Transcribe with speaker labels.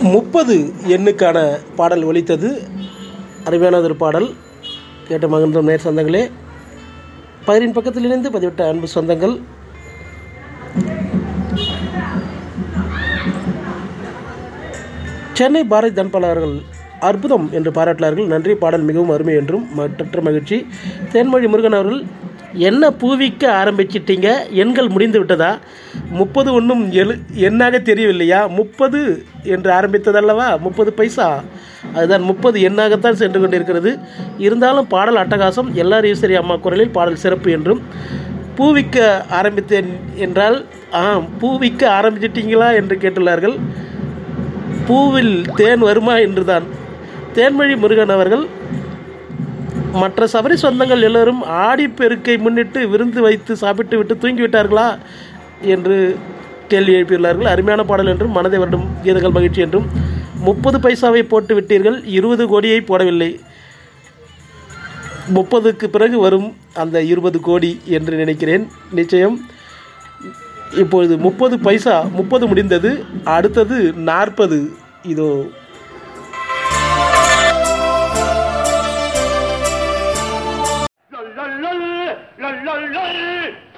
Speaker 1: முப்பது எண்ணுக்கான பாடல் ஒலித்தது அருமையான ஒரு பாடல் கேட்ட மகிழ்ந்த நேர் சொந்தங்களே பயிரின் பக்கத்தில் இணைந்து பதிவிட்ட அன்பு சொந்தங்கள் சென்னை பாரதி தன்பால் அவர்கள் அற்புதம் என்று பாராட்டினார்கள் நன்றி பாடல் மிகவும் அருமை என்றும் மற்றற்ற மகிழ்ச்சி தேன்மொழி முருகன் அவர்கள் என்ன பூவிக்க ஆரம்பிச்சிட்டீங்க எண்கள் முடிந்து விட்டதா முப்பது ஒன்றும் எழு எண்ணாக தெரியவில்லையா முப்பது என்று ஆரம்பித்ததல்லவா முப்பது பைசா அதுதான் முப்பது எண்ணாகத்தான் சென்று கொண்டிருக்கிறது இருந்தாலும் பாடல் அட்டகாசம் எல்லார் ஈஸ்வரி அம்மா குரலில் பாடல் சிறப்பு என்றும் பூவிக்க ஆரம்பித்தேன் என்றால் ஆ பூவிக்க ஆரம்பிச்சிட்டீங்களா என்று கேட்டுள்ளார்கள் பூவில் தேன் வருமா என்றுதான் தேன்மொழி முருகன் அவர்கள் மற்ற சபரி சொந்தங்கள் எல்லோரும் ஆடிப்பெருக்கை முன்னிட்டு விருந்து வைத்து சாப்பிட்டு விட்டு தூங்கிவிட்டார்களா என்று கேள்வி எழுப்பியுள்ளார்கள் அருமையான பாடல் என்றும் மனதை வருடம் கீதங்கள் மகிழ்ச்சி என்றும் முப்பது பைசாவை போட்டு விட்டீர்கள் இருபது கோடியை போடவில்லை முப்பதுக்கு பிறகு வரும் அந்த இருபது கோடி என்று நினைக்கிறேன் நிச்சயம் இப்பொழுது முப்பது பைசா முப்பது முடிந்தது அடுத்தது நாற்பது இதோ
Speaker 2: லல்லல்லல், லல்லல்லல்,